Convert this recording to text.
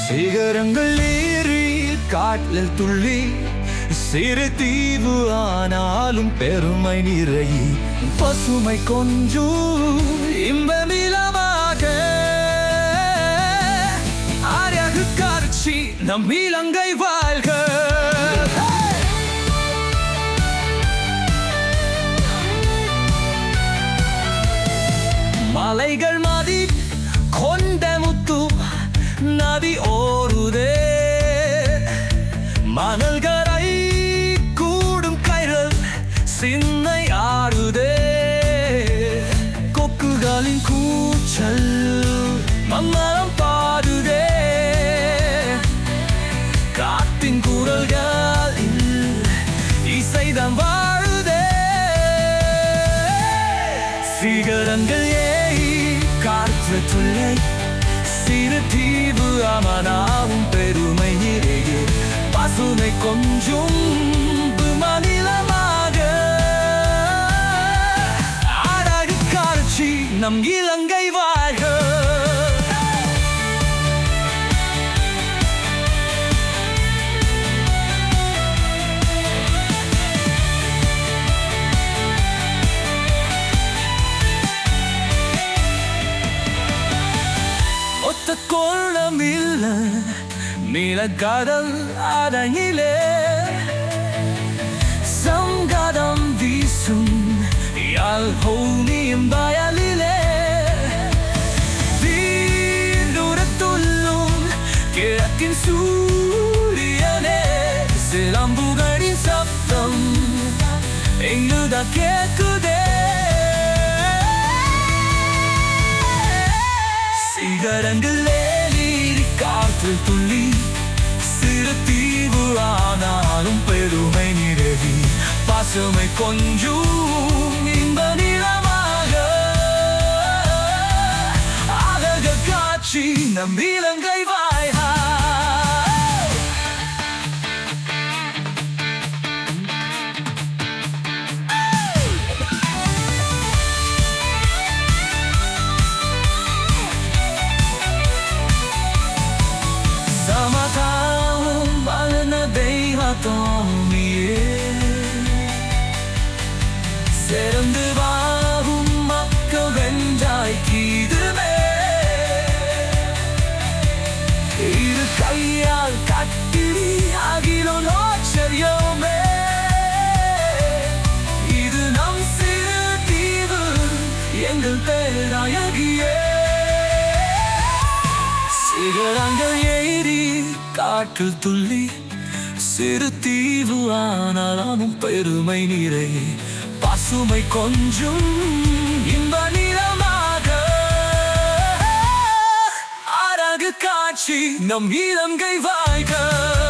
சிகரங்கள் ஏறி காட்டில் துள்ளி சிறு தீவு ஆனாலும் பெருமை நிறை பசுமை கொஞ்சம் இன்பமிலமாக அழகு காட்சி நம் இலங்கை வாழ்க மலைகள் மதி கொண்ட முத்து நதி ஓடுதே மணல்கரை கூடும் கைகள் சின்னை ஆடுதே கொக்குகளின் கூச்சல் மம்மரம் பாடுதே காட்டின் குரல்களில் இசைதான் வாழுதே சிகரங்கள் ஏறி காற்று துள்ளை சிறு தீவு அமனாவும் பெருமை நிறைய பசுமை கொஞ்சம் மாநிலமாக அழகு காட்சி நம் இலங்கை வாழ்க ஒத்த கோலமில்ல நீலக்கடல் அடங்கிலே சங்கடம் வீசும் யாழ் ஹோனியும் வயலிலே தீர்ந்துரத்துள்ளும் கிழக்கின் சூரியனே சிலம்புகளின் சப்தம் எங்குதான் கேட்குதே சிகரங்கள் ஏறி காற்று துள்ளி சிறு தீவு ஆனாலும் பெருமை நிறவி பசுமை கொஞ்சம் இன்ப நிலமாக அழக காட்சி நம் இலங்கை வாய்ஹா சமதாவும் வளர்ந்த தெய்வத்தோம் நீயே சிறந்து வாகும் மக்கள் வென்றாய் கீதுமே இரு கையால் கட்டி அகிலும் ஆச்சரியமே இது நம் சிறு தீவு எங்கள் பேராயகியே சிகரங்கள் ஏறி காற்றில் துள்ளி சிறு தீவு ஆனாலும் பெருமை நிறை பசுமை கொஞ்சம் இன்ப நிறமாக அழகு காட்சி நம் இலங்கை வாழ்க